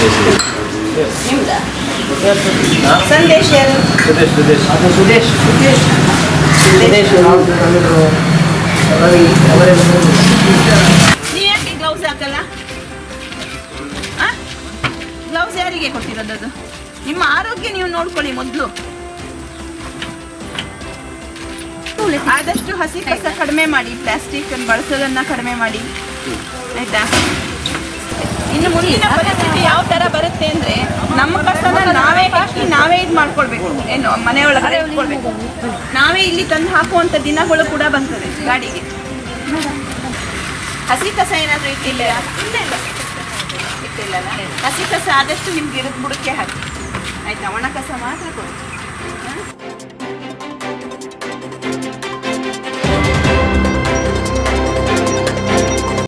ನಿಮ್ದ ಸಂದೇಶ ಯಾರು ಸುದೇಶ್ ಸುದೇಶ್ ಅದು ಸುದೇಶ್ ಸುದೇಶ್ ಸುದೇಶ್ ಅವರು ರವಿ ಅವರೇ ನೀವ್ ಯಾಕೆ ಗ್ಲೌಸ್ ಹಾಕಲ್ಲ ಗ್ಲೌಸ್ ಯಾರಿಗೆ ಕೊಟ್ಟಿರೋದದು ನಿಮ್ಮ ಆರೋಗ್ಯ ನೀವು ನೋಡ್ಕೊಳ್ಳಿ ಮೊದಲು ಆದಷ್ಟು ಹಸಿ ಕಸ ಕಡಿಮೆ ಮಾಡಿ ಪ್ಲಾಸ್ಟಿಕ್ ಬಳಸೋದನ್ನ ಕಡಿಮೆ ಮಾಡಿ ಆಯ್ತಾ ಇನ್ನು ಮುಂದಿನ ಪರಿಸ್ಥಿತಿ ಯಾವ ತರ ಬರುತ್ತೆ ಅಂದ್ರೆ ನಮ್ಮ ಕಸನ ನಾವೇ ಹಾಕಿ ನಾವೇ ಇದು ಮಾಡ್ಕೊಳ್ಬೇಕು ಏನು ಮನೆ ಒಳಗಡೆ ಇಟ್ಕೊಳ್ಬೇಕು ನಾವೇ ಇಲ್ಲಿ ತಂದು ಹಾಕುವಂತ ದಿನಗಳು ಕೂಡ ಬರ್ತದೆ ಗಾಡಿಗೆ ಹಸಿ ಕಸ ಏನಾದರೂ ಇಟ್ಟಿಲ್ಲ ಇಲ್ಲ ಇಲ್ಲ ಇಟ್ಟಿಲ್ಲ ಹಸಿ ಕಸ ಆದಷ್ಟು ನಿಮ್ಗೆ ಗಿಡದ ಬುಡಕ್ಕೆ ಹಾಕಿ ಆಯ್ತಾ ಒಣ ಕಸ ಮಾತ್ರ ಕೊಡಿ ಹ?